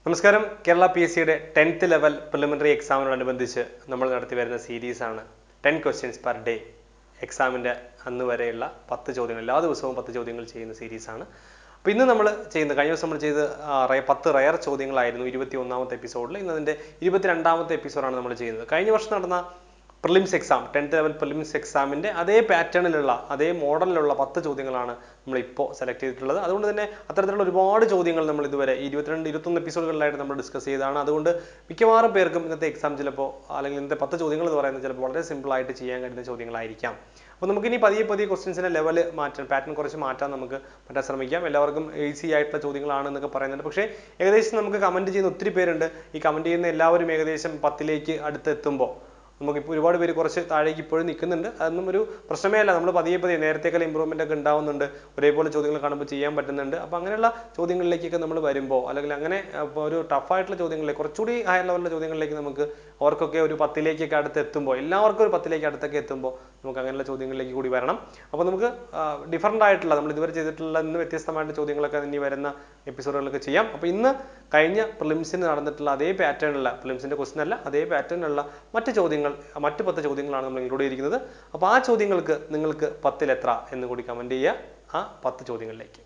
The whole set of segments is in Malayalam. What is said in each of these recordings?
നമസ്കാരം കേരള പി എസ് സിയുടെ ടെൻത്ത് ലെവൽ പ്രിലിമിനറി എക്സാമിനോടനുബന്ധിച്ച് നമ്മൾ നടത്തി വരുന്ന സീരീസാണ് ടെൻ ക്വസ്റ്റ്യൻസ് പെർ ഡേ എക്സാമിൻ്റെ അന്ന് വരെയുള്ള പത്ത് ചോദ്യങ്ങൾ എല്ലാ ദിവസവും പത്ത് ചോദ്യങ്ങൾ ചെയ്യുന്ന സീരീസാണ് അപ്പോൾ ഇന്ന് നമ്മൾ ചെയ്യുന്ന കഴിഞ്ഞ ദിവസം നമ്മൾ ചെയ്ത് ആ, റയ- പത്ത് റയർ ചോദ്യങ്ങളായിരുന്നു ഇരുപത്തി ഒന്നാമത്തെ എപ്പിസോഡിൽ ഇന്ന് അതിൻ്റെ ഇരുപത്തിരണ്ടാമത്തെ എപ്പിസോഡാണ് നമ്മൾ ചെയ്യുന്നത് കഴിഞ്ഞ വർഷം നടന്ന prelims exam tenth level prelims എക്സാമിൻ്റെ അതേ പാറ്റേണിലുള്ള അതേ മോഡലിലുള്ള പത്ത് ചോദ്യങ്ങളാണ് നമ്മൾ ഇപ്പോൾ സെലക്ട് ചെയ്തിട്ടുള്ളത് അതുകൊണ്ട് തന്നെ അത്തരത്തിലുള്ള ഒരുപാട് ചോദ്യങ്ങൾ നമ്മൾ ഇതുവരെ ഈ ഇരുപത്തിരണ്ട് ഇരുപത്തൊന്ന് എപ്പിസോഡുകളിലായിട്ട് നമ്മൾ ഡിസ്കസ് ചെയ്തതാണ് അതുകൊണ്ട് മിക്കവാറും പേർക്കും ഇന്നത്തെ എക്സാം ചിലപ്പോൾ അല്ലെങ്കിൽ ഇന്നത്തെ പത്ത് ചോദ്യങ്ങൾ എന്ന് പറയുന്നത് ചിലപ്പോൾ വളരെ simple ആയിട്ട് ചെയ്യാൻ കഴിയുന്ന ചോദ്യങ്ങളായിരിക്കാം അപ്പോൾ നമുക്കിനി പതിയെ പതിയെ ക്വസ്റ്റ്യൻസിൻ്റെ ലെവൽ മാറ്റാൻ പാറ്റേൺ കുറച്ച് മാറ്റാൻ നമുക്ക് പറ്റാൻ ശ്രമിക്കാം എല്ലാവർക്കും ഈസി ആയിട്ടുള്ള ചോദ്യങ്ങളാണ് എന്നൊക്കെ പറയുന്നുണ്ട് പക്ഷേ ഏകദേശം നമുക്ക് കമൻറ്റ് ചെയ്യുന്ന ഒത്തിരി പേരുണ്ട് ഈ കമൻറ്റ് ചെയ്യുന്ന എല്ലാവരും ഏകദേശം പത്തിലേക്ക് അടുത്തെത്തുമ്പോൾ നമുക്കിപ്പോൾ ഒരുപാട് പേര് കുറച്ച് താഴേക്ക് ഇപ്പോഴും നിൽക്കുന്നുണ്ട് അതൊന്നും ഒരു പ്രശ്നമേ അല്ല നമ്മൾ പതിയെ പതിയെ നേരത്തേക്കാൾ ഇമ്പ്രൂവ്മെൻ്റ് ഒക്കെ ഉണ്ടാവുന്നുണ്ട് ഒരേപോലെ ചോദ്യങ്ങൾ കാണുമ്പോൾ ചെയ്യാൻ പറ്റുന്നുണ്ട് അപ്പോൾ അങ്ങനെയുള്ള ചോദ്യങ്ങളിലേക്കൊക്കെ നമ്മൾ വരുമ്പോൾ അല്ലെങ്കിൽ അങ്ങനെ അപ്പോൾ ഒരു ടഫായിട്ടുള്ള ചോദ്യങ്ങളിലേക്ക് കുറച്ചുകൂടി ഹയർ ലെവലിലുള്ള ചോദ്യങ്ങളിലേക്ക് നമുക്ക് അവർക്കൊക്കെ ഒരു പത്തിലേക്കൊക്കെ അടുത്ത് എത്തുമ്പോൾ എല്ലാവർക്കും ഒരു പത്തിലേക്ക് അടുത്തൊക്കെ എത്തുമ്പോൾ നമുക്ക് അങ്ങനെയുള്ള ചോദ്യങ്ങളിലേക്ക് കൂടി വരണം അപ്പോൾ നമുക്ക് ഡിഫറൻ്റ് ആയിട്ടുള്ള നമ്മൾ ഇതുവരെ ചെയ്തിട്ടുള്ള ഇന്ന് വ്യത്യസ്തമായിട്ട് ചോദ്യങ്ങളൊക്കെ ഇനി വരുന്ന എപ്പിസോഡുകളൊക്കെ ചെയ്യാം അപ്പോൾ ഇന്ന് കഴിഞ്ഞ പ്രിലിംസിന് നടന്നിട്ടുള്ള അതേ പാറ്റേണിലുള്ള പ്രിലിംസിൻ്റെ ക്വസ്റ്റൻ അല്ല അതേ പാറ്റേണിലുള്ള മറ്റ് ചോദ്യങ്ങൾ മറ്റ് പത്ത് ചോദ്യങ്ങളാണ് നമ്മൾ ഇൻക്ലൂഡ് ചെയ്തിരിക്കുന്നത് അപ്പോൾ ആ ചോദ്യങ്ങൾക്ക് നിങ്ങൾക്ക് പത്തിൽ എത്ര എന്ന് കൂടി കമൻറ്റ് ചെയ്യുക ആ പത്ത് ചോദ്യങ്ങളിലേക്ക്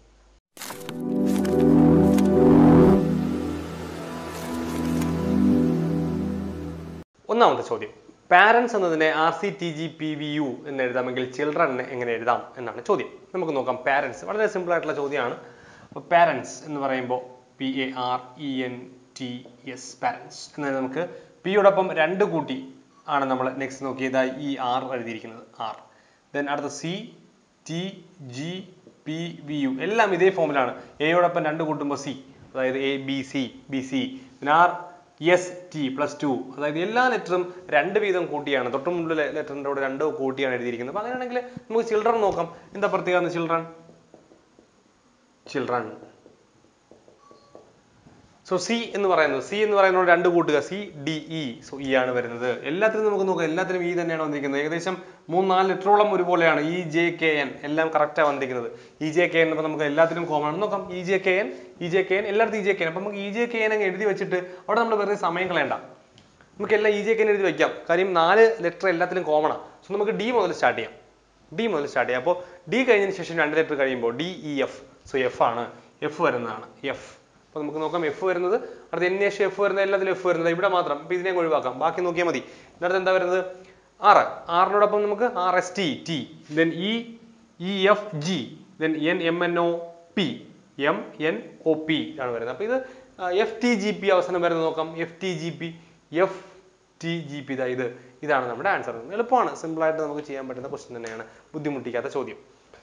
ഒന്നാമത്തെ ചോദ്യം പാരൻസ് എന്നതിനെ R C T G P V U എന്ന് എഴുതാമെങ്കിൽ ചിൽഡ്രൻ എങ്ങനെ എഴുതാം എന്നാണ് ചോദ്യം നമുക്ക് നോക്കാം പാരൻസ് വളരെ സിമ്പിൾ ആയിട്ടുള്ള ചോദ്യമാണ് അപ്പോൾ പാരൻസ് എന്ന് പറയുമ്പോൾ P A R E N T S parents എന്നാൽ നമുക്ക് പിയോടൊപ്പം രണ്ട് കൂട്ടി ആണ് നമ്മൾ നെക്സ്റ്റ് നോക്കിയത് ഈ ആർ എഴുതിയിരിക്കുന്നത് ആർ ദെൻ അടുത്ത C T G P V U എല്ലാം ഇതേ ഫോമിലാണ് എയോടൊപ്പം രണ്ട് കൂട്ടുമ്പോൾ സി അതായത് A B C B C പിന്നെ R S T plus two അതായത് എല്ലാ ലെറ്ററും രണ്ട് വീതം കൂട്ടിയാണ് തൊട്ട് മുമ്പിലെ ലെറ്ററിൻ്റെ കൂടെ രണ്ടോ കൂട്ടിയാണ് എഴുതിയിരിക്കുന്നത് അപ്പോൾ അങ്ങനെയാണെങ്കിൽ നമുക്ക് ചിൽഡ്രൻ നോക്കാം എന്താ പ്രത്യേകത ചിൽഡ്രൻ ചിൽഡ്രൻ സോ സി എന്ന് പറയുന്നത് സി എന്ന് പറയുന്നത് രണ്ട് കൂട്ടുക C D E so E ആണ് വരുന്നത് എല്ലാത്തിനും നമുക്ക് നോക്കാം എല്ലാത്തിനും ഇ തന്നെയാണ് വന്നിരിക്കുന്നത് ഏകദേശം മൂന്ന് നാല് ലെറ്ററോളം ഒരുപോലെയാണ് ഇ ജെ കെ എൻ എല്ലാം കറക്റ്റാണ് വന്നിരിക്കുന്നത് ഇ ജെ കെ എൻ അപ്പോൾ നമുക്ക് എല്ലാത്തിനും കോമൺ ആണ് നോക്കാം E J K N E J K N എല്ലായിടത്തും ഇ ജെ കെ എൻ അപ്പോൾ നമുക്ക് ഇ ജെ കെ എൻ അങ്ങ് എഴുതി വെച്ചിട്ട് അവിടെ നമ്മൾ വെറുതെ സമയം കളയണ്ട നമുക്ക് എല്ലാം ഇ ജെ കെ എൻ എഴുതി വെക്കാം കാര്യം നാല് ലെറ്റർ എല്ലാത്തിലും കോമൺ ആണ് സോ നമുക്ക് ഡി മുതൽ സ്റ്റാർട്ട് ചെയ്യാം ഡി മുതൽ സ്റ്റാർട്ട് ചെയ്യാം അപ്പോൾ ഡി കഴിഞ്ഞതിന് ശേഷം രണ്ട് ലെറ്റർ കഴിയുമ്പോൾ D E F so F ആണ് എഫ് വരുന്നതാണ് എഫ് അപ്പോൾ നമുക്ക് നോക്കാം എഫ് വരുന്നത് അടുത്ത എൻ ശേഷം എഫ് വരുന്നത് എല്ലാത്തിലും എഫ് വരുന്നത് ഇവിടെ മാത്രം അപ്പോൾ ഇതിനെ അങ്ങ് ഒഴിവാക്കാം ബാക്കി നോക്കിയാൽ മതി ഇതിനകത്ത് എന്താ വരുന്നത് ആറ് ആറിനോടൊപ്പം നമുക്ക് R S T T then E E F G then N M N O P M N O P ആണ് വരുന്നത് അപ്പോൾ ഇത് എഫ് ടി ജി പി അവസാനം വരുന്നത് നോക്കാം F T G P F T G P ഇതാ ഇത് ഇതാണ് നമ്മുടെ ആൻസർ എളുപ്പമാണ് സിമ്പിളായിട്ട് നമുക്ക് ചെയ്യാൻ പറ്റുന്ന ക്വസ്റ്റ്യൻ തന്നെയാണ് ബുദ്ധിമുട്ടിക്കാത്ത ചോദ്യം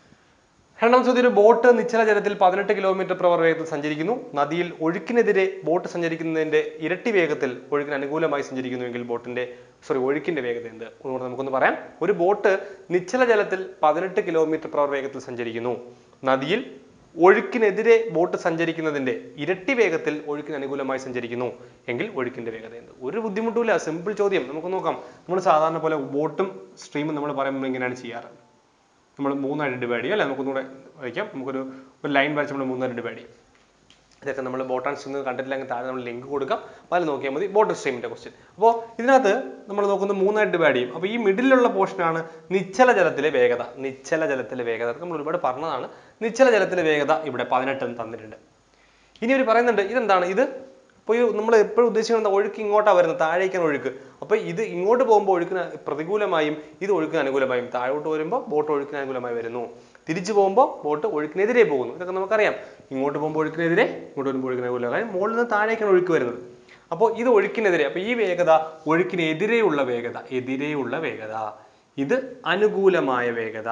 രണ്ടാം ചോദ്യം ഒരു ബോട്ട് നിശ്ചല ജലത്തിൽ പതിനെട്ട് കിലോമീറ്റർ പ്രവർ വേഗത്തിൽ സഞ്ചരിക്കുന്നു നദിയിൽ ഒഴുക്കിനെതിരെ ബോട്ട് സഞ്ചരിക്കുന്നതിന്റെ ഇരട്ടി വേഗത്തിൽ ഒഴുക്കിന് അനുകൂലമായി സഞ്ചരിക്കുന്നുവെങ്കിൽ ബോട്ടിന്റെ സോറി ഒഴുക്കിന്റെ വേഗത എന്ത് ഒന്നുകൂടെ നമുക്കൊന്ന് പറയാം ഒരു ബോട്ട് നിശ്ചല ജലത്തിൽ പതിനെട്ട് കിലോമീറ്റർ പ്രവർ വേഗത്തിൽ സഞ്ചരിക്കുന്നു നദിയിൽ ഒഴുക്കിനെതിരെ ബോട്ട് സഞ്ചരിക്കുന്നതിന്റെ ഇരട്ടി വേഗത്തിൽ ഒഴുക്കിന് അനുകൂലമായി സഞ്ചരിക്കുന്നു എങ്കിൽ ഒഴുക്കിന്റെ വേഗത എന്ത് ഒരു ബുദ്ധിമുട്ടുമില്ല സിമ്പിൾ ചോദ്യം നമുക്ക് നോക്കാം നമ്മൾ സാധാരണ പോലെ ബോട്ടും സ്ട്രീമും നമ്മൾ പറയുമ്പോൾ ഇങ്ങനെയാണ് ചെയ്യാറ് നമ്മൾ മൂന്നായിട്ട് ഡിവൈഡ് ചെയ്യും അല്ലെ നമുക്കൊന്നുകൂടെ വയ്ക്കാം നമുക്കൊരു ഒരു ലൈൻ വരച്ച് നമ്മൾ മൂന്നായിട്ട് ഡിവൈഡ് ചെയ്യും ഇതൊക്കെ നമ്മൾ ബോട്ട് ആൻഡ് സ്ട്രീം കണ്ടിട്ടില്ലെങ്കിൽ താഴെ നമ്മൾ ലിങ്ക് കൊടുക്കാം അപ്പോൾ അതിൽ നോക്കിയാൽ മതി ബോട്ട് സ്ട്രീമിന്റെ ക്വസ്റ്റ്യൻ അപ്പോൾ ഇതിനകത്ത് നമ്മൾ നോക്കുന്നത് മൂന്നായിട്ട് ഡിവൈഡ് ചെയ്യും അപ്പോൾ ഈ മിഡിലുള്ള പോർഷനാണ് നിശ്ചല ജലത്തിലെ വേഗത നിശ്ചല ജലത്തിലെ വേഗത അതൊക്കെ നമ്മൾ ഒരുപാട് പറഞ്ഞതാണ് നിശ്ചല ജലത്തിലെ വേഗത ഇവിടെ പതിനെട്ട് എന്ന് തന്നിട്ടുണ്ട് ഇനി അവർ പറയുന്നുണ്ട് ഇതെന്താണ് ഇത് ഇപ്പോൾ ഈ നമ്മൾ എപ്പോഴും ഉദ്ദേശിക്കുന്നത് ഒഴുക്ക് ഇങ്ങോട്ടാണ് വരുന്നത് താഴേക്കാണ് ഒഴുക്ക് അപ്പോൾ ഇത് ഇങ്ങോട്ട് പോകുമ്പോൾ ഒഴുക്കിന് പ്രതികൂലമായും ഇത് ഒഴുക്കിന് അനുകൂലമായും താഴോട്ട് വരുമ്പോൾ ബോട്ട് ഒഴുക്കിന് അനുകൂലമായി വരുന്നു തിരിച്ചു പോകുമ്പോൾ ബോട്ട് ഒഴുക്കിനെതിരെ പോകുന്നു ഇതൊക്കെ നമുക്കറിയാം ഇങ്ങോട്ട് പോകുമ്പോൾ ഒഴുക്കിനെതിരെ ഇങ്ങോട്ട് വരുമ്പോൾ ഒഴുക്കിന് അനുകൂലം കാര്യം മുകളിൽ നിന്ന് താഴേക്കാണ് ഒഴുക്ക് വരുന്നത് അപ്പോൾ ഇത് ഒഴുക്കിനെതിരെ അപ്പോൾ ഈ വേഗത ഒഴുക്കിനെതിരെയുള്ള വേഗത എതിരെയുള്ള വേഗത ഇത് അനുകൂലമായ വേഗത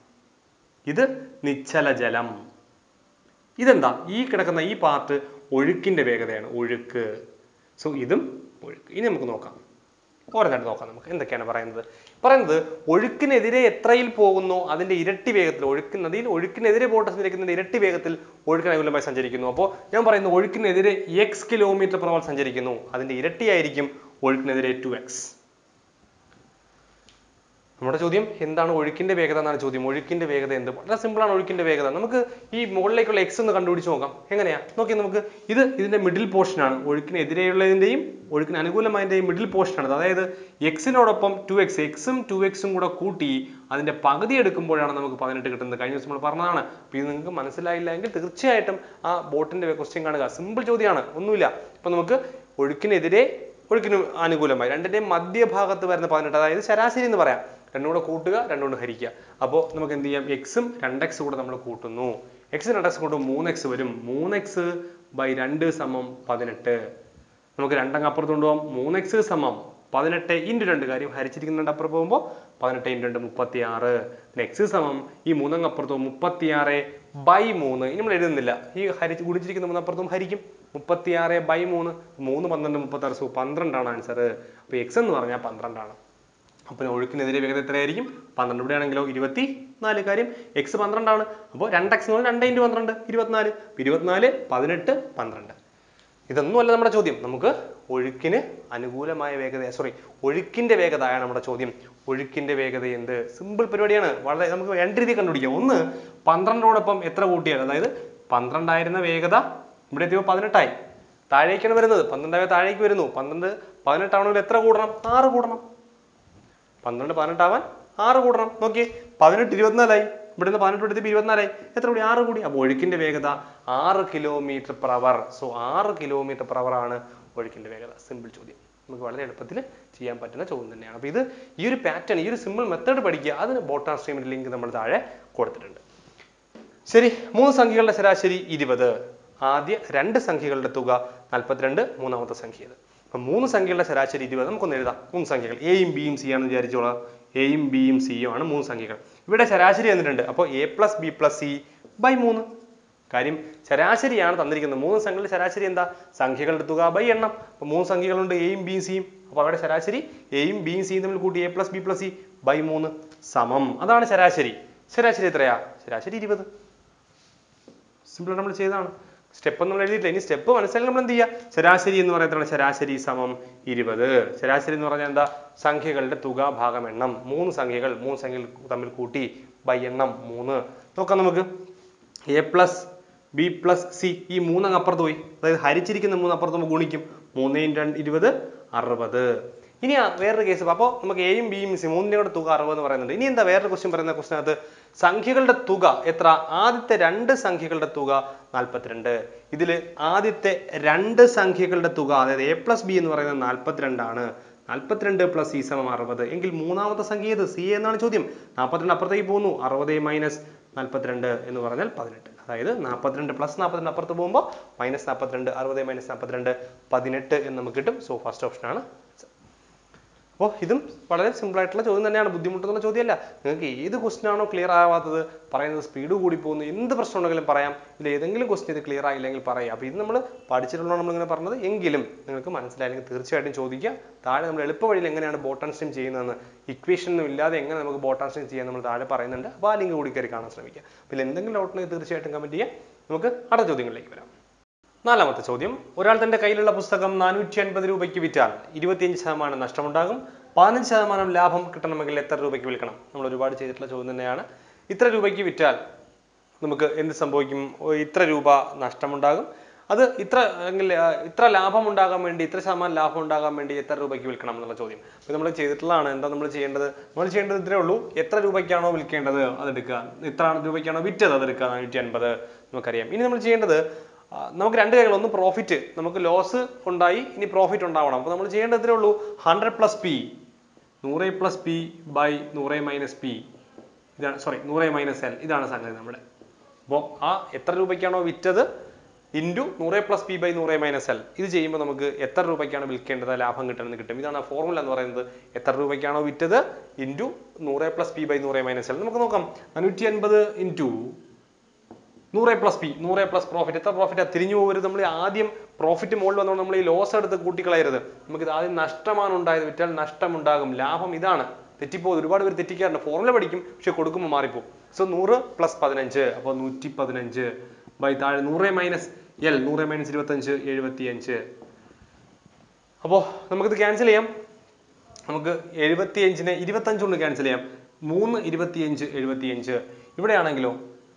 ഇത് നിശ്ചല ജലം ഇതെന്താ ഈ കിടക്കുന്ന ഈ പാർട്ട് ഒഴുക്കിന്റെ വേഗതയാണ് ഒഴുക്ക് സോ ഇതും ഒഴുക്ക് ഇനി നമുക്ക് നോക്കാം ഓരോന്നായിട്ട് നോക്കാം നമുക്ക് എന്തൊക്കെയാണ് പറയുന്നത് പറയുന്നത് ഒഴുക്കിനെതിരെ എത്രയിൽ പോകുന്നു അതിന്റെ ഇരട്ടി വേഗത്തിൽ ഒഴുക്ക് നദിയിൽ ഒഴുക്കിനെതിരെ ബോട്ട് സഞ്ചരിക്കുന്നതിന്റെ ഇരട്ടി വേഗത്തിൽ ഒഴുക്കിന് അനുകൂലമായി സഞ്ചരിക്കുന്നു അപ്പോൾ ഞാൻ പറയുന്നു ഒഴുക്കിനെതിരെ എക്സ് കിലോമീറ്റർ per hour സഞ്ചരിക്കുന്നു അതിന്റെ ഇരട്ടിയായിരിക്കും ഒഴുക്കിനെതിരെ ടു എക്സ് നമ്മുടെ ചോദ്യം എന്താണ് ഒഴുക്കിന്റെ വേഗത എന്നാണ് ചോദ്യം ഒഴുക്കിന്റെ വേഗത എന്ത് വളരെ സിമ്പിൾ ആണ് ഒഴുക്കിന്റെ വേഗത നമുക്ക് ഈ മുകളിലേക്കുള്ള എക്സ് ഒന്ന് കണ്ടുപിടിച്ച് നോക്കാം എങ്ങനെയാ നോക്കി നമുക്ക് ഇത് ഇതിന്റെ മിഡിൽ പോർഷൻ ആണ് ഒഴുക്കിനെതിരെയുള്ളതിന്റെയും ഒഴുക്കിന് അനുകൂലമായതിന്റെയും മിഡിൽ പോർഷൻ ആണ് അതായത് എക്സിനോടൊപ്പം ടു എക്സ് എക്സും ടു എക്സും കൂടെ കൂട്ടി അതിന്റെ പകുതി എടുക്കുമ്പോഴാണ് നമുക്ക് പതിനെട്ട് കിട്ടുന്നത് കഴിഞ്ഞ ദിവസം നമ്മൾ പറഞ്ഞതാണ് അപ്പൊ ഇത് നിങ്ങൾക്ക് മനസ്സിലായില്ല എങ്കിൽ തീർച്ചയായിട്ടും ആ ബോട്ടിന്റെ ക്വസ്റ്റ്യൻ കാണുക സിമ്പിൾ ചോദ്യമാണ് ഒന്നുമില്ല അപ്പൊ നമുക്ക് ഒഴുക്കിനെതിരെ ഒഴുക്കിന് അനുകൂലമായി രണ്ടിന്റെയും മധ്യഭാഗത്ത് വരുന്ന പതിനെട്ട് അതായത് ശരാശരി എന്ന് പറയാം രണ്ടും കൂടെ കൂട്ടുക രണ്ടും കൊണ്ട് ഹരിക്കുക അപ്പോൾ നമുക്ക് എന്ത് ചെയ്യാം എക്സും രണ്ട് എക്സ് കൂടെ നമ്മൾ കൂട്ടുന്നു എക്സ് രണ്ട് എക്സ് കൂട്ടും മൂന്ന് എക്സ് വരും മൂന്ന് എക്സ് ബൈ രണ്ട് സമം പതിനെട്ട് നമുക്ക് രണ്ടങ്ങ് അപ്പുറത്ത് കൊണ്ടുപോകാം മൂന്ന് എക്സ് സമം പതിനെട്ട് ഇൻറ്റു രണ്ട് കാര്യം ഹരിച്ചിരിക്കുന്നുണ്ട് അപ്പുറത്ത് പോകുമ്പോൾ പതിനെട്ട് ഇൻറ്റു രണ്ട് മുപ്പത്തി ആറ് പിന്നെ എക്സ് സമം ഈ മൂന്നങ്ങ് അപ്പുറത്ത് മുപ്പത്തി ആറ് ബൈ മൂന്ന് ഇനി നമ്മൾ എഴുതുന്നില്ല ഈ ഹരിച്ച് ഗുണിച്ചിരിക്കുന്ന മൂന്നപ്പുറത്തും ഹരിക്കും മുപ്പത്തി ആറ് ബൈ മൂന്ന് മൂന്ന് പന്ത്രണ്ട് മുപ്പത്തി ആറ് സോ പന്ത്രണ്ടാണ് ആൻസർ അപ്പോൾ എക്സ് എന്ന് പറഞ്ഞാൽ പന്ത്രണ്ടാണ് അപ്പോൾ ഒഴുക്കിനെതിരെ വേഗത എത്രയായിരിക്കും പന്ത്രണ്ട് ഇവിടെ ആണെങ്കിലോ ഇരുപത്തി നാല് കാര്യം എക്സ് പന്ത്രണ്ടാണ് അപ്പോൾ രണ്ട് എക്സ് എന്ന് പറഞ്ഞാൽ രണ്ട് ഇൻറ്റു പന്ത്രണ്ട് ഇരുപത്തിനാല് ഇരുപത്തിനാല് പതിനെട്ട് പന്ത്രണ്ട് ഇതൊന്നുമല്ല നമ്മുടെ ചോദ്യം നമുക്ക് ഒഴുക്കിന് അനുകൂലമായ വേഗത സോറി ഒഴുക്കിന്റെ വേഗതയാണ് നമ്മുടെ ചോദ്യം ഒഴുക്കിന്റെ വേഗത എന്ത് സിമ്പിൾ പരിപാടിയാണ് വളരെ നമുക്ക് രണ്ട് രീതി കണ്ടുപിടിക്കാം ഒന്ന് പന്ത്രണ്ടോടൊപ്പം എത്ര കൂട്ടിയാൽ അതായത് പന്ത്രണ്ടായിരുന്ന വേഗത ഇവിടെ എത്തിയപ്പോൾ പതിനെട്ടായി താഴേക്കാണ് വരുന്നത് പന്ത്രണ്ടായ താഴേക്ക് വരുന്നു പന്ത്രണ്ട് പതിനെട്ടാവണമെങ്കിൽ എത്ര കൂടണം ആറ് കൂടണം പന്ത്രണ്ട് പതിനെട്ടാവാൻ ആറ് കൂടണം നോക്കിയേ പതിനെട്ട് ഇരുപത്തിനാലായി ഇവിടുന്ന് പതിനെട്ട് എടുത്ത് ഇരുപത്തിനാലായി എത്ര കൂടി ആറ് കൂടി അപ്പോൾ ഒഴുക്കിന്റെ വേഗത ആറ് കിലോമീറ്റർ പെർ അവർ സോ ആറ് കിലോമീറ്റർ പെർ അവർ ആണ് ഒഴുക്കിന്റെ വേഗത സിമ്പിൾ ചോദ്യം നമുക്ക് വളരെ എളുപ്പത്തിൽ ചെയ്യാൻ പറ്റുന്ന ചോദ്യം തന്നെയാണ് അപ്പോൾ ഇത് ഈ ഒരു പാറ്റേൺ ഈ ഒരു സിമ്പിൾ മെത്തേഡ് പഠിക്കുക അതിന് ബോട്ടാൻ സ്ട്രീമിന്റെ ലിങ്ക് നമ്മൾ താഴെ കൊടുത്തിട്ടുണ്ട് ശരി മൂന്ന് സംഖ്യകളുടെ ശരാശരി ഇരുപത് ആദ്യ രണ്ട് സംഖ്യകളുടെ തുക നാൽപ്പത്തിരണ്ട് മൂന്നാമത്തെ സംഖ്യ ഇത് അപ്പൊ മൂന്ന് സംഖ്യകളുടെ ശരാശരി ഇരുപത് നമുക്കൊന്ന് എഴുതാം മൂന്ന് സംഖ്യകൾ എയും ബിയും സി ആണെന്ന് വിചാരിച്ചോളാം എയും ബിയും സിയും ആണ് മൂന്ന് സംഖ്യകൾ ഇവിടെ ശരാശരി തന്നിട്ടുണ്ട് അപ്പോൾ A plus B plus C by മൂന്ന് കാര്യം ശരാശരിയാണ് തന്നിരിക്കുന്നത് മൂന്ന് സംഖ്യകളുടെ ശരാശരി എന്താ സംഖ്യകളുടെ തുക ബൈ എണ്ണം അപ്പൊ മൂന്ന് സംഖ്യകളുണ്ട് എയും ബിയും സിയും അപ്പൊ അവിടെ ശരാശരി എയും ബിയും സിയും തമ്മിൽ കൂട്ടി A plus B plus C by മൂന്ന് സമം അതാണ് ശരാശരി ശരാശരി എത്രയാ ശരാശരി ഇരുപത് സിമ്പിൾ നമ്മൾ ചെയ്തതാണ് സ്റ്റെപ്പ് നമ്മൾ എഴുതിയിട്ടില്ല ഇനി സ്റ്റെപ്പ് മനസ്സിലാക്കി നമ്മൾ എന്ത് ചെയ്യുക ശരാശരി എന്ന് പറയുന്നത് ശരാശരി സമം ഇരുപത് ശരാശരി എന്ന് പറഞ്ഞാൽ എന്താ സംഖ്യകളുടെ തുക ഭാഗം എണ്ണം മൂന്ന് സംഖ്യകൾ മൂന്ന് സംഖ്യകൾ തമ്മിൽ കൂട്ടി ബൈ എണ്ണം മൂന്ന് നോക്കാം നമുക്ക് A plus B plus C ഈ മൂന്നങ്ങ് അപ്പുറത്ത് പോയി അതായത് ഹരിച്ചിരിക്കുന്ന മൂന്ന് അപ്പുറത്ത് നമ്മൾ ഗുണിക്കും മൂന്നേയും രണ്ട് ഇരുപത് അറുപത് ഇനി ആ വേറൊരു കേസ് അപ്പോൾ നമുക്ക് എയും ബിയും സി മൂന്നിന്റെ കൂടെ തുക അറുപത് എന്ന് പറയുന്നുണ്ട് ഇനി എന്താ വേറൊരു ക്വസ്റ്റ്യൻ പറയുന്ന ക്വസ്റ്റിനകത്ത് സംഖ്യകളുടെ തുക എത്ര ആദ്യത്തെ രണ്ട് സംഖ്യകളുടെ തുക നാൽപ്പത്തിരണ്ട് ഇതിൽ ആദ്യത്തെ രണ്ട് സംഖ്യകളുടെ തുക അതായത് എ പ്ലസ് ബി എന്ന് പറയുന്നത് നാൽപ്പത്തിരണ്ടാണ് നാൽപ്പത്തിരണ്ട് പ്ലസ് സി സമം അറുപത് എങ്കിൽ മൂന്നാമത്തെ സംഖ്യ ഏത് സി എന്നാണ് ചോദ്യം നാൽപ്പത്തിരണ്ട് അപ്പുറത്തേക്ക് പോകുന്നു അറുപത് മൈനസ് നാൽപ്പത്തിരണ്ട് എന്ന് പറഞ്ഞാൽ പതിനെട്ട് അതായത് നാൽപ്പത്തിരണ്ട് പ്ലസ് നാൽപ്പത്തിരണ്ട് അപ്പുറത്ത് പോകുമ്പോൾ മൈനസ് നാൽപ്പത്തിരണ്ട് അറുപത് മൈനസ് നാൽപ്പത്തിരണ്ട് പതിനെട്ട് എന്ന് നമുക്ക് കിട്ടും സോ ഫസ്റ്റ് ഓപ്ഷൻ ആണ് അപ്പോൾ ഇതും വളരെ സിമ്പിൾ ആയിട്ടുള്ള ചോദ്യം തന്നെയാണ് ബുദ്ധിമുട്ടുന്ന ചോദ്യമല്ല നിങ്ങൾക്ക് ഏത് ക്വസ്റ്റ്യൻ ആണോ ക്ലിയർ ആവാത്തത് പറയുന്നത് സ്പീഡ് കൂടി പോകുന്നു എന്ത് പ്രശ്നം ഉണ്ടെങ്കിലും പറയാം ഇതിൽ ഏതെങ്കിലും ക്വസ്റ്റ്യൻ ഇത് ക്ലിയർ ആയില്ലെങ്കിൽ പറയാം അപ്പോൾ ഇത് നമ്മൾ പഠിച്ചിട്ടുള്ളതാണ് നമ്മളിങ്ങനെ പറഞ്ഞത് എങ്കിലും നിങ്ങൾക്ക് മനസ്സിലായില്ലെങ്കിൽ തീർച്ചയായിട്ടും ചോദിക്കുക താഴെ നമ്മൾ എളുപ്പ വഴിയിൽ എങ്ങനെയാണ് ബോട്ടൺ സ്ട്രീം ചെയ്യുന്നതെന്ന് ഇക്വേഷൻ ഒന്നും ഇല്ലാതെ എങ്ങനെ നമുക്ക് ബോട്ടൺ സ്ട്രീം ചെയ്യാൻ നമ്മൾ താഴെ പറയുന്നുണ്ട് അപ്പോൾ ആ ലിങ്ക് കൂടി കയറി കാണാൻ ശ്രമിക്കുക അപ്പോൾ എന്തെങ്കിലും ഡൗട്ട് ഉണ്ടെങ്കിൽ തീർച്ചയായിട്ടും കമൻറ്റ് ചെയ്യാം നമുക്ക് അടുത്ത ചോദ്യങ്ങളിലേക്ക് വരാം നാലാമത്തെ ചോദ്യം ഒരാൾ തന്റെ കയ്യിലുള്ള പുസ്തകം നാനൂറ്റി അൻപത് രൂപയ്ക്ക് വിറ്റാൽ ഇരുപത്തിയഞ്ച് ശതമാനം നഷ്ടമുണ്ടാകും പതിനഞ്ച് ശതമാനം ലാഭം കിട്ടണമെങ്കിൽ എത്ര രൂപയ്ക്ക് വിൽക്കണം നമ്മൾ ഒരുപാട് ചെയ്തിട്ടുള്ള ചോദ്യം തന്നെയാണ് ഇത്ര രൂപയ്ക്ക് വിറ്റാൽ നമുക്ക് എന്ത് സംഭവിക്കും ഓ, ഇത്ര രൂപ നഷ്ടമുണ്ടാകും അത് ഇത്ര എങ്കിൽ ആ, ഇത്ര ലാഭം ഉണ്ടാകാൻ വേണ്ടി ഇത്ര ശതമാനം ലാഭം ഉണ്ടാകാൻ വേണ്ടി എത്ര രൂപയ്ക്ക് വിൽക്കണം എന്നുള്ള ചോദ്യം അപ്പോൾ നമ്മൾ ചെയ്തിട്ടുള്ളതാണ് എന്താ നമ്മൾ ചെയ്യേണ്ടത് നമ്മൾ ചെയ്യേണ്ടത് ഇത്രേ ഉള്ളൂ എത്ര രൂപയ്ക്കാണോ വിൽക്കേണ്ടത് അതെടുക്കുക ഇത്ര രൂപയ്ക്കാണോ വിറ്റത് അതെടുക്കുക നാനൂറ്റി അൻപത് നമുക്കറിയാം ഇനി നമ്മൾ ചെയ്യേണ്ടത് ആ, നമുക്ക് രണ്ട് കാര്യങ്ങൾ ഒന്ന് പ്രോഫിറ്റ് നമുക്ക് ലോസ് ഉണ്ടായി ഇനി പ്രോഫിറ്റ് ഉണ്ടാവണം അപ്പോൾ നമ്മൾ ചെയ്യേണ്ടത് ഇത്രേ ഉള്ളൂ ഹൺഡ്രഡ് പ്ലസ് പി നൂറ് പ്ലസ് പി ബൈ നൂറ് മൈനസ് പി ഇതാണ് സോറി നൂറ് മൈനസ് എൽ ഇതാണ് സംഗതി നമ്മുടെ അപ്പോൾ ആ എത്ര രൂപയ്ക്കാണോ വിറ്റത് ഇൻറ്റു നൂറ് പ്ലസ് പി ബൈ നൂറ് മൈനസ് എൽ ഇത് ചെയ്യുമ്പോൾ നമുക്ക് എത്ര രൂപയ്ക്കാണ് വിൽക്കേണ്ടത് ലാഭം കിട്ടണമെന്ന് കിട്ടും ഇതാണ് ആ ഫോർമുല എന്ന് പറയുന്നത് എത്ര രൂപയ്ക്കാണോ വിറ്റത് ഇൻറ്റു നൂറ് പ്ലസ് പി ബൈ നൂറ് മൈനസ് എൽ നമുക്ക് നോക്കാം നാനൂറ്റി അൻപത് ഇൻറ്റു നൂറ് പ്ലസ് പി നൂറ് പ്ലസ് പ്രോഫിറ്റ് എത്ര പ്രോഫിറ്റ് തിരിഞ്ഞു പോകരുത് നമ്മൾ ആദ്യം പ്രോഫിറ്റ് മുകളിൽ വന്നുകൊണ്ട് നമ്മൾ ഈ ലോസ് എടുത്ത് കൂട്ടിക്കളയരുത് നമുക്ക് ഇത് ആദ്യം നഷ്ടമാണ് ഉണ്ടായത് വിറ്റാൽ നഷ്ടമുണ്ടാകും ലാഭം ഇതാണ് തെറ്റിപ്പോകും ഒരുപാട് പേര് തെറ്റിക്കാറുണ്ട് ഫോർമുല പഠിക്കും പക്ഷെ കൊടുക്കുമ്പോൾ മാറിപ്പോകും സോ നൂറ് പ്ലസ് പതിനഞ്ച് അപ്പോൾ നൂറ്റി പതിനഞ്ച് ബൈ താഴെ നൂറ് മൈനസ് എൽ നൂറ് മൈനസ് ഇരുപത്തഞ്ച് എഴുപത്തി അഞ്ച് അപ്പോൾ നമുക്കിത് ക്യാൻസൽ ചെയ്യാം നമുക്ക് എഴുപത്തിയഞ്ചിനെ ഇരുപത്തഞ്ച് കൊണ്ട് ക്യാൻസൽ ചെയ്യാം മൂന്ന് ഇരുപത്തിയഞ്ച് എഴുപത്തിയഞ്ച് ഇവിടെയാണെങ്കിലോ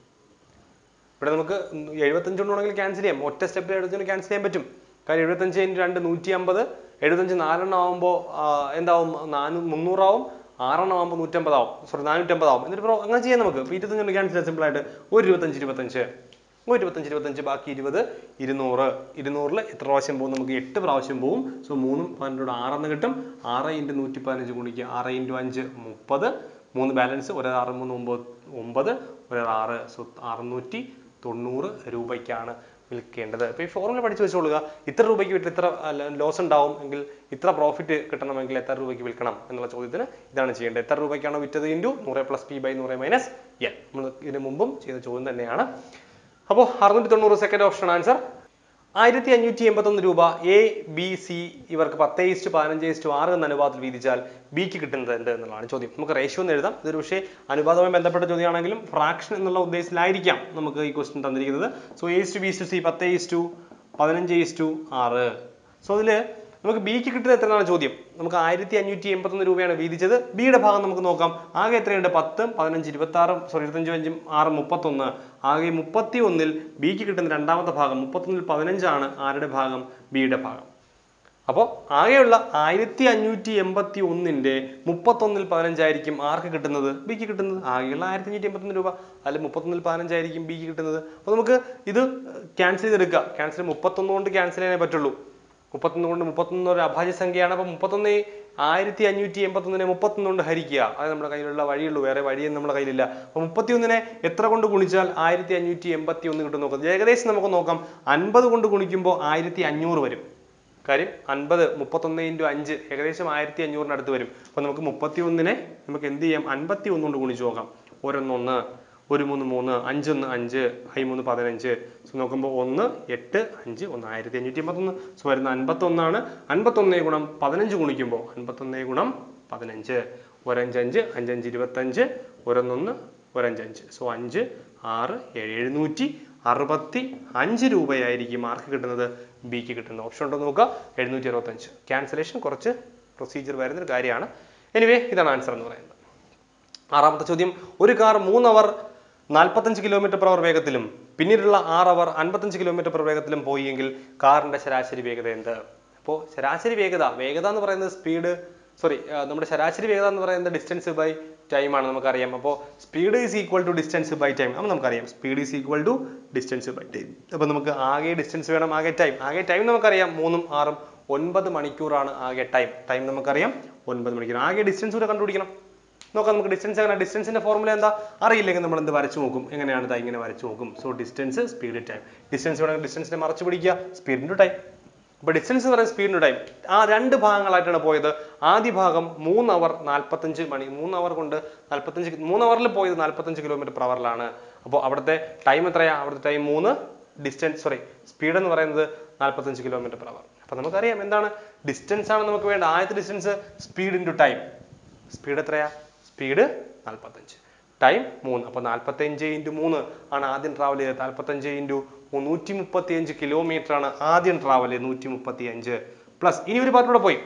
ഇവിടെ നമുക്ക് എഴുപത്തഞ്ച് കൊണ്ടാണെങ്കിൽ ക്യാൻസൽ ചെയ്യാം ഒറ്റ സ്റ്റെപ്പിൽ എഴുപത്തഞ്ച് ക്യാൻസൽ ചെയ്യാൻ പറ്റും കാര്യം എഴുപത്തഞ്ച് ഇൻറ്റു രണ്ട് നൂറ്റി അമ്പത് എഴുപത്തഞ്ച് നാലെണ്ണം ആകുമ്പോൾ എന്താവും നാനൂ മുന്നൂറാവും ആറെണ്ണം ആകുമ്പോൾ നൂറ്റമ്പതാവും സോറി നാനൂറ്റമ്പതാവും എന്നിട്ട് ഇപ്പോൾ അങ്ങനെ ചെയ്യാം നമുക്ക് ഇപ്പോൾ ഇരുപത്തഞ്ച് കൊണ്ട് ക്യാൻസൽ ചെയ്യാം സിമ്പിളായിട്ട് ഒരു ഇരുപത്തഞ്ച് ഇരുപത്തഞ്ച് ഒരു ഇരുപത്തഞ്ച് ഇരുപത്തഞ്ച് ബാക്കി ഇരുപത് ഇരുന്നൂറ് ഇരുന്നൂറിൽ എത്ര പ്രാവശ്യം പോകും നമുക്ക് എട്ട് പ്രാവശ്യം പോകും സോ മൂന്നും പന്ത്രണ്ട് ആറെന്ന് കിട്ടും ആറ് ഇൻറ്റു നൂറ്റി പതിനഞ്ച് ഗുണിക്കുക ആറ് ഇൻറ്റു അഞ്ച് മുപ്പത് മൂന്ന് ബാലൻസ് ഒരു ആറ് മൂന്ന് ഒമ്പത് ഒമ്പത് ഒരു ആറ് സോ അറുന്നൂറ്റി തൊണ്ണൂറ് രൂപയ്ക്കാണ് വിൽക്കേണ്ടത് ഇപ്പോൾ ഈ ഫോർമുല പഠിച്ചു വെച്ചോളുക ഇത്ര രൂപയ്ക്ക് വിറ്റ് ഇത്ര ലോസ് ഉണ്ടാവും എങ്കിൽ ഇത്ര പ്രോഫിറ്റ് കിട്ടണമെങ്കിൽ എത്ര രൂപയ്ക്ക് വിൽക്കണം എന്നുള്ള ചോദ്യത്തിന് ഇതാണ് ചെയ്യേണ്ടത് എത്ര രൂപയ്ക്കാണോ വിറ്റത് ഇൻറ്റു നൂറ് പ്ലസ് പി ബൈ നൂറ് മൈനസ് എൻ നമ്മൾ ഇതിന് മുമ്പും ചെയ്ത ചോദ്യം തന്നെയാണ് അപ്പോൾ അറുന്നൂറ്റി തൊണ്ണൂറ് സെക്കൻഡ് ഓപ്ഷൻ ആൻസർ ആയിരത്തി അഞ്ഞൂറ്റി എൺപത്തൊന്ന് രൂപ എ ബി സി ഇവർക്ക് പത്ത് ഇസ്റ്റു പതിനഞ്ച് ഇസ്റ്റു ആറ് എന്ന അനുപാതത്തിൽ വീതിച്ചാൽ ബിക്ക് കിട്ടുന്നത് എന്ത് എന്നുള്ളതാണ് ചോദ്യം നമുക്ക് റേഷ്യോ എന്ന് എഴുതാം ഇതൊരു പക്ഷേ അനുപാതവുമായി ബന്ധപ്പെട്ട ചോദ്യമാണെങ്കിലും ഫ്രാക്ഷൻ എന്നുള്ള ഉദ്ദേശത്തിലായിരിക്കാം നമുക്ക് ഈ ക്വസ്റ്റ്യൻ തന്നിരിക്കുന്നത് so A is to B is to C പത്ത് ഇസ്റ്റു പതിനഞ്ച് ഇസ്റ്റു ആറ് സോ അതിൽ നമുക്ക് ബിക്ക് കിട്ടുന്നത് എത്രയാണ് ചോദ്യം നമുക്ക് ആയിരത്തി അഞ്ഞൂറ്റി എൺപത്തൊന്ന് രൂപയാണ് വീതിച്ചത് ബിയുടെ ഭാഗം നമുക്ക് നോക്കാം ആകെ എത്രയുണ്ട് പത്ത് പതിനഞ്ച് ഇരുപത്തി ആറും സോറി ഇരുപത്തഞ്ചും അഞ്ചും ആറ് മുപ്പത്തൊന്ന് ആകെ മുപ്പത്തി ഒന്നിൽ ബിക്ക് കിട്ടുന്ന രണ്ടാമത്തെ ഭാഗം മുപ്പത്തൊന്നിൽ പതിനഞ്ചാണ് ആരുടെ ഭാഗം ബിയുടെ ഭാഗം അപ്പോൾ ആകെയുള്ള ആയിരത്തി അഞ്ഞൂറ്റി എൺപത്തി ഒന്നിന്റെ മുപ്പത്തൊന്നിൽ പതിനഞ്ചായിരിക്കും ആർക്ക് കിട്ടുന്നത് ബിക്ക് കിട്ടുന്നത് ആകെയുള്ള ആയിരത്തി അഞ്ഞൂറ്റി എൺപത്തൊന്ന് രൂപ അല്ലെ മുപ്പത്തൊന്നിൽ പതിനഞ്ചായിരിക്കും ബിക്ക് കിട്ടുന്നത് അപ്പോൾ നമുക്ക് ഇത് ക്യാൻസൽ ചെയ്തെടുക്കുക ക്യാൻസൽ മുപ്പത്തൊന്ന് കൊണ്ട് ക്യാൻസൽ ചെയ്യാനേ പറ്റുള്ളൂ മുപ്പത്തൊന്ന് കൊണ്ട് മുപ്പത്തൊന്ന് ഒരു അഭാജ്യ സംഖ്യയാണ് അപ്പോൾ മുപ്പത്തൊന്ന് ആയിരത്തി അഞ്ഞൂറ്റി എൺപത്തൊന്നിനെ മുപ്പത്തൊന്ന് കൊണ്ട് ഹരിക്കുക അത് നമ്മുടെ കയ്യിലുള്ള വഴിയുള്ളൂ വേറെ വഴിയൊന്നും നമ്മുടെ കയ്യിലില്ല അപ്പോൾ മുപ്പത്തിയൊന്നിനെ എത്ര കൊണ്ട് ഗുണിച്ചാൽ ആയിരത്തി അഞ്ഞൂറ്റി എൺപത്തി ഒന്ന് കിട്ടും നോക്കാം ഏകദേശം നമുക്ക് നോക്കാം അൻപത് കൊണ്ട് ഗുണിക്കുമ്പോൾ ആയിരത്തി അഞ്ഞൂറ് വരും കാര്യം അൻപത് മുപ്പത്തൊന്ന് ഇൻറ്റു അഞ്ച് ഏകദേശം ആയിരത്തി അഞ്ഞൂറിന് അടുത്ത് വരും അപ്പോൾ നമുക്ക് മുപ്പത്തി ഒന്നിനെ നമുക്ക് എന്ത് ചെയ്യാം അൻപത്തി ഒന്ന് കൊണ്ട് ഗുണിച്ച് നോക്കാം ഒരൊന്നൊന്ന് ഒരു മൂന്ന് മൂന്ന് അഞ്ചൊന്ന് അഞ്ച് ഐ മൂന്ന് പതിനഞ്ച് സോ നോക്കുമ്പോൾ ഒന്ന് എട്ട് അഞ്ച് ഒന്ന് ആയിരത്തി അഞ്ഞൂറ്റി എൺപത്തൊന്ന് സോ വരുന്ന അൻപത്തൊന്നാണ് അൻപത്തൊന്നേ ഗുണം പതിനഞ്ച് ഗുണിക്കുമ്പോൾ അൻപത്തൊന്നേ ഗുണം പതിനഞ്ച് ഒരഞ്ചഞ്ച് അഞ്ചഞ്ച് ഇരുപത്തഞ്ച് ഒരൊന്നൊന്ന് ഒരഞ്ചഞ്ച് സോ അഞ്ച് ആറ് ഏഴ് എഴുന്നൂറ്റി അറുപത്തി അഞ്ച് രൂപയായിരിക്കും ആർക്ക് കിട്ടുന്നത് ബിക്ക് കിട്ടുന്നത് ഓപ്ഷൻ ഉണ്ടോ എന്ന് നോക്കുക എഴുന്നൂറ്റി അറുപത്തഞ്ച് ക്യാൻസലേഷൻ കുറച്ച് പ്രൊസീജിയർ വരുന്നൊരു കാര്യമാണ് എനിവേ ഇതാണ് ആൻസർ എന്ന് പറയുന്നത് ആറാമത്തെ ചോദ്യം ഒരു കാർ മൂന്ന് അവർ നാൽപ്പത്തഞ്ച് കിലോമീറ്റർ പെർ അവർ വേഗത്തിലും പിന്നീടുള്ള ആറ് അവർ അൻപത്തഞ്ച് കിലോമീറ്റർ പെർ വേഗത്തിലും പോയി എങ്കിൽ കാറിന്റെ ശരാശരി വേഗത എന്ത് അപ്പോൾ ശരാശരി വേഗത വേഗത എന്ന് പറയുന്നത് സ്പീഡ് സോറി നമ്മുടെ ശരാശരി വേഗത എന്ന് പറയുന്നത് ഡിസ്റ്റൻസ് ബൈ ടൈം ആണ് നമുക്കറിയാം അപ്പോൾ speed is equal to distance by time അപ്പോൾ നമുക്കറിയാം speed is equal to distance by time അപ്പോൾ നമുക്ക് ആകെ ഡിസ്റ്റൻസ് വേണം ആകെ ടൈം ആകെ ടൈം നമുക്കറിയാം മൂന്നും ആറും ഒൻപത് മണിക്കൂറാണ് ആകെ ടൈം ടൈം നമുക്കറിയാം ഒൻപത് മണിക്കൂർ ആകെ ഡിസ്റ്റൻസ് കൂടെ കണ്ടുപിടിക്കണം നോക്കാം നമുക്ക് ഡിസ്റ്റൻസ് എങ്ങനെ ഡിസ്റ്റൻസിന്റെ ഫോർമുല എന്താ അറിയില്ലെങ്കിൽ നമ്മൾ എന്ത് വരച്ചു നോക്കും എങ്ങനെയാണ് ഇതാ ഇങ്ങനെ വരച്ചു നോക്കും so distance speed time distance വേണമെങ്കിൽ ഡിസ്റ്റൻസിനെ മറച്ചു പിടിക്കുക സ്പീഡിന്റെ ടൈം അപ്പൊ ഡിസ്റ്റൻസ് എന്ന് പറയുന്നത് സ്പീഡിന്റെ ടൈം ആ രണ്ട് ഭാഗങ്ങളായിട്ടാണ് പോയത് ആദ്യ ഭാഗം മൂന്ന് അവർ നാൽപ്പത്തഞ്ച് മണി മൂന്ന് അവർ കൊണ്ട് നാൽപ്പത്തഞ്ച് മൂന്ന് അവറിൽ പോയത് നാൽപ്പത്തഞ്ച് കിലോമീറ്റർ പെർ അവറിലാണ് അപ്പോൾ അവിടുത്തെ ടൈം എത്രയാ അവിടുത്തെ ടൈം മൂന്ന് ഡിസ്റ്റൻസ് സോറി സ്പീഡ് എന്ന് പറയുന്നത് നാൽപ്പത്തഞ്ച് കിലോമീറ്റർ പെർ അവർ അപ്പൊ നമുക്കറിയാം എന്താണ് ഡിസ്റ്റൻസ് ആണ് നമുക്ക് വേണ്ട ആദ്യത്തെ distance speed into time speed എത്രയാ സ്പീഡ് നാൽപ്പത്തഞ്ച് ടൈം മൂന്ന് അപ്പോൾ നാൽപ്പത്തഞ്ച് ഇൻറ്റു മൂന്ന് ആണ് ആദ്യം ട്രാവൽ ചെയ്തത് നാൽപ്പത്തഞ്ച് ഇൻറ്റു നൂറ്റി മുപ്പത്തി അഞ്ച് കിലോമീറ്റർ ആണ് ആദ്യം ട്രാവൽ ചെയ്തത് നൂറ്റി മുപ്പത്തി അഞ്ച് പ്ലസ് ഇനി ഒരു പാർട്ടിലൂടെ പോയി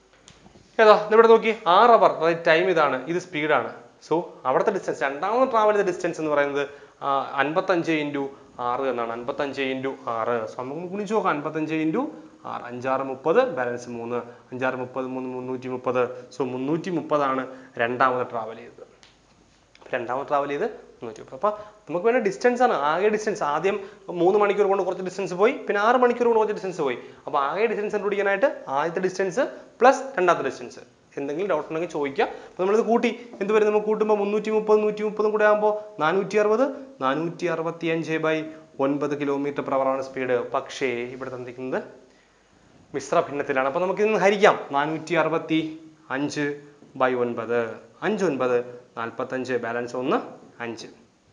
ഏതാ ഇവിടെ നോക്കി ആറ് അവർ അതായത് ടൈം ഇതാണ് ഇത് സ്പീഡാണ് സോ അവിടുത്തെ ഡിസ്റ്റൻസ് രണ്ടാമത് ട്രാവൽ ചെയ്ത ഡിസ്റ്റൻസ് എന്ന് പറയുന്നത് അൻപത്തഞ്ച് ഇൻറ്റു ആറ് എന്നാണ് അൻപത്തഞ്ച് ഇൻറ്റു ആറ് സോ നമുക്ക് ഗുണിച്ച് നോക്കാം അൻപത്തഞ്ച് ഇൻറ്റു ആറ് അഞ്ചാറ് മുപ്പത് ബാലൻസ് മൂന്ന് അഞ്ചാറ് മുപ്പത് മൂന്ന് മുന്നൂറ്റി മുപ്പത് സോ മുന്നൂറ്റി മുപ്പതാണ് രണ്ടാമത് ട്രാവൽ ചെയ്തത് രണ്ടാമത് ട്രാവൽ ചെയ്ത് മുന്നൂറ്റി മുപ്പത് അപ്പോൾ നമുക്ക് വേണ്ട ഡിസ്റ്റൻസ് ആണ് ആകെ ഡിസ്റ്റൻസ് ആദ്യം മൂന്ന് മണിക്കൂർ കൊണ്ട് കുറച്ച് ഡിസ്റ്റൻസ് പോയി പിന്നെ ആറ് മണിക്കൂർ കൊണ്ട് കുറച്ച് ഡിസ്റ്റൻസ് പോയി അപ്പോൾ ആകെ ഡിസ്റ്റൻസ് കണ്ടുപിടിക്കാനായിട്ട് ആദ്യത്തെ ഡിസ്റ്റൻസ് പ്ലസ് രണ്ടാമത്തെ ഡിസ്റ്റൻസ് എന്തെങ്കിലും ഡൗട്ട് ഉണ്ടെങ്കിൽ ചോദിക്കാം അപ്പോൾ നമ്മളിത് കൂട്ടി എന്ത് വരും നമുക്ക് കൂട്ടുമ്പോൾ മുന്നൂറ്റി മുപ്പത് നൂറ്റി മുപ്പതും കൂടെ ആകുമ്പോൾ നാനൂറ്റി അറുപത് നാനൂറ്റി അറുപത്തി അഞ്ച് ബൈ ഒൻപത് കിലോമീറ്റർ പെർ ആണ് സ്പീഡ് പക്ഷേ ഇവിടെ തന്നിരിക്കുന്നത് മിശ്ര ഭിന്നത്തിലാണ് അപ്പോൾ നമുക്ക് ഇന്ന് ഹരിക്കാം നാനൂറ്റി അറുപത്തി അഞ്ച് ബൈ ഒൻപത് അഞ്ച് ഒൻപത് നാൽപ്പത്തഞ്ച് ബാലൻസ് ഒന്ന് അഞ്ച്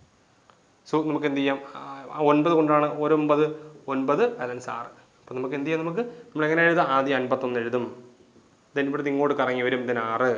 സോ നമുക്ക് എന്ത് ചെയ്യാം ആ, ഒൻപത് കൊണ്ടാണ് ഒരു ഒമ്പത് ഒൻപത് ബാലൻസ് ആറ് അപ്പോൾ നമുക്ക് എന്ത് ചെയ്യാം നമുക്ക് നമ്മൾ എങ്ങനെ എഴുതാം ആദ്യം അൻപത്തൊന്ന് എഴുതും ദെൻ ഇവിടുന്ന് ഇങ്ങോട്ട് കറങ്ങി വരും ദെൻ ആറ്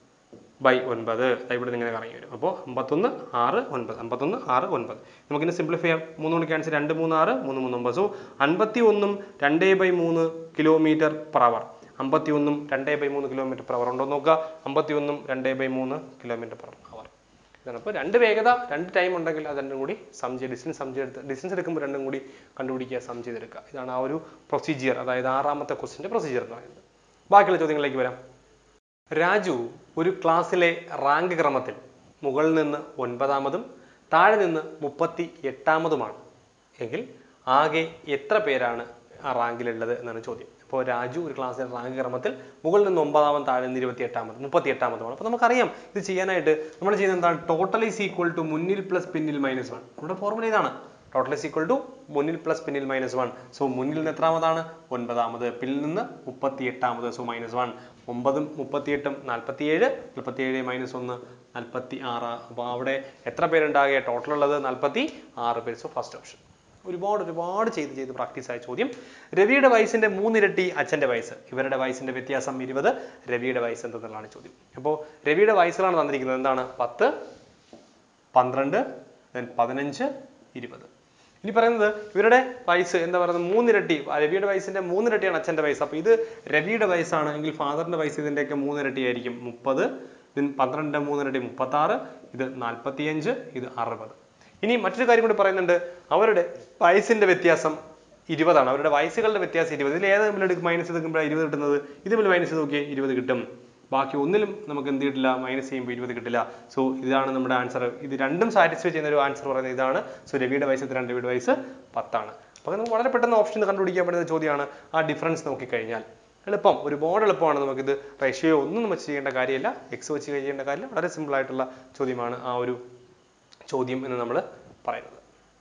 ബൈ ഒൻപത് ദാ ഇവിടുന്ന് ഇങ്ങനെ കറങ്ങി വരും അപ്പോൾ അമ്പത്തൊന്ന് ആറ് ഒൻപത് അമ്പത്തൊന്ന് ആറ് ഒൻപത് നമുക്കിനി സിംപ്ലിഫൈ ചെയ്യാം മൂന്ന് കൊണ്ട് ക്യാൻസൽ രണ്ട് മൂന്ന് ആറ് മൂന്ന് മൂന്ന് ഒമ്പത് സോ അൻപത്തി ഒന്നും രണ്ട് ബൈ മൂന്ന് കിലോമീറ്റർ പെർ അവർ അമ്പത്തി ഒന്നും രണ്ടേ ബൈ മൂന്ന് കിലോമീറ്റർ പെർ അവർ ഉണ്ടോ എന്ന് നോക്കുക അമ്പത്തി ഒന്നും രണ്ടേ ബൈ മൂന്ന് കിലോമീറ്റർ പെർ അവർ ഇതാണ് അപ്പോൾ രണ്ട് വേഗത രണ്ട് ടൈം ഉണ്ടെങ്കിൽ അത് രണ്ടും കൂടി സം ചെയ്ത് ഡിസ്റ്റൻസ് സം ചെയ്തെടുത്ത് ഡിസ്റ്റൻസ് എടുക്കുമ്പോൾ രണ്ടും കൂടി കണ്ടുപിടിക്കുക സം ചെയ്തെടുക്കുക ഇതാണ് ആ ഒരു പ്രൊസീജിയർ അതായത് ആറാമത്തെ ക്വസ്റ്റിൻ്റെ പ്രൊസീജിയർ എന്ന് പറയുന്നത് ബാക്കിയുള്ള ചോദ്യങ്ങളിലേക്ക് വരാം രാജു ഒരു ക്ലാസ്സിലെ റാങ്ക് ക്രമത്തിൽ മുകളിൽ നിന്ന് ഒൻപതാമതും താഴെ നിന്ന് മുപ്പത്തി എട്ടാമതുമാണ് എങ്കിൽ ആകെ എത്ര പേരാണ് ആ റാങ്കിലുള്ളത് എന്നാണ് ചോദ്യം അപ്പോൾ രാജു ഒരു ക്ലാസ്സിലെ റാങ്ക് ക്രമത്തിൽ മുകളിൽ നിന്ന് ഒമ്പതാമത് താഴെ നിന്ന് ഇരുപത്തി എട്ടാമത് മുപ്പത്തി എട്ടാമതുമാണ് അപ്പോൾ നമുക്കറിയാം ഇത് ചെയ്യാനായിട്ട് നമ്മൾ ചെയ്യുന്നത് എന്താണ് ടോട്ടൽ ഈസ് ഈക്വൽ ടു മുന്നിൽ പ്ലസ് പിന്നിൽ മൈനസ് വൺ നമ്മുടെ ഫോർമുല ഇതാണ് ടോട്ടൽ ഈസ് ഈക്വൽ ടു മുന്നിൽ പ്ലസ് പിന്നിൽ മൈനസ് വൺ സോ മുന്നിൽ നിന്ന് എത്രാമതാണ് ഒൻപതാമത് പിന്നിൽ നിന്ന് മുപ്പത്തി എട്ടാമത് സോ മൈനസ് വൺ ഒമ്പതും മുപ്പത്തിയെട്ടും നാൽപ്പത്തിയേഴ് നാൽപ്പത്തിയേഴ് മൈനസ് ഒന്ന് നാൽപ്പത്തി ആറ് അപ്പോൾ അവിടെ എത്ര പേരുണ്ടാകുക ടോട്ടൽ ഉള്ളത് നാൽപ്പത്തി ആറ് പേര് സോ ഫസ്റ്റ് ഓപ്ഷൻ ഒരുപാട് ഒരുപാട് ചെയ്ത് ചെയ്ത് പ്രാക്ടീസ് ആയ ചോദ്യം രവിയുടെ വയസ്സിന്റെ മൂന്നിരട്ടി അച്ഛന്റെ വയസ്സ് ഇവരുടെ വയസ്സിന്റെ വ്യത്യാസം ഇരുപത് രവിയുടെ വയസ്സ് എന്തെന്നുള്ളതാണ് ചോദ്യം അപ്പോൾ രവിയുടെ വയസ്സുകളാണ് തന്നിരിക്കുന്നത് എന്താണ് പത്ത് പന്ത്രണ്ട് then പതിനഞ്ച് ഇരുപത് ഇനി പറയുന്നത് ഇവരുടെ വയസ്സ് എന്താ പറയുന്നത് മൂന്നിരട്ടി ആ രവിയുടെ വയസ്സിന്റെ മൂന്നിരട്ടിയാണ് അച്ഛന്റെ വയസ്സ് അപ്പൊ ഇത് രവിയുടെ വയസ്സാണ് എങ്കിൽ ഫാദറിന്റെ വയസ്സ് ഇതിന്റെയൊക്കെ മൂന്നിരട്ടി ആയിരിക്കും മുപ്പത് ഇതിന് പന്ത്രണ്ട് മൂന്നിരട്ടി മുപ്പത്തി ആറ് ഇത് നാൽപ്പത്തിയഞ്ച് ഇത് അറുപത് ഇനി മറ്റൊരു കാര്യം കൂടി പറയുന്നുണ്ട് അവരുടെ വയസ്സിന്റെ വ്യത്യാസം ഇരുപതാണ് അവരുടെ വയസ്സുകളുടെ വ്യത്യാസം ഇരുപത് ഇതിൽ ഏത് തമ്മിൽ മൈനസ് എടുക്കുമ്പോഴാണ് ഇരുപത് കിട്ടുന്നത് ഇത് തമ്മിൽ മൈനസ് നോക്കിയാൽ ഇരുപത് കിട്ടും ബാക്കി ഒന്നിലും നമുക്ക് എന്ത് കിട്ടില്ല മൈനസ് ചെയ്യുമ്പോൾ ഇരുപത് കിട്ടില്ല സോ ഇതാണ് നമ്മുടെ ആൻസർ ഇത് രണ്ടും സാറ്റിസ്ഫൈ ചെയ്യുന്ന ഒരു ആൻസർ പറയുന്നത് ഇതാണ് സോ രവിയുടെ വയസ്സ് ഇത് രണ്ട് രവിയുടെ വയസ്സ് പത്താണ് അപ്പോൾ നമുക്ക് വളരെ പെട്ടെന്ന് ഓപ്ഷൻ കണ്ടുപിടിക്കാൻ പറ്റുന്ന ചോദ്യമാണ് ആ ഡിഫറൻസ് നോക്കിക്കഴിഞ്ഞാൽ എളുപ്പം ഒരുപാട് എളുപ്പമാണ് നമുക്കിത് റേഷ്യോ ഒന്നും നമ്മൾ ചെയ്യേണ്ട കാര്യമില്ല എക്സ് വെച്ച് ചെയ്യേണ്ട കാര്യമില്ല വളരെ സിമ്പിൾ ആയിട്ടുള്ള ചോദ്യമാണ് ആ ഒരു ചോദ്യം എന്ന് നമ്മൾ പറയുന്നത്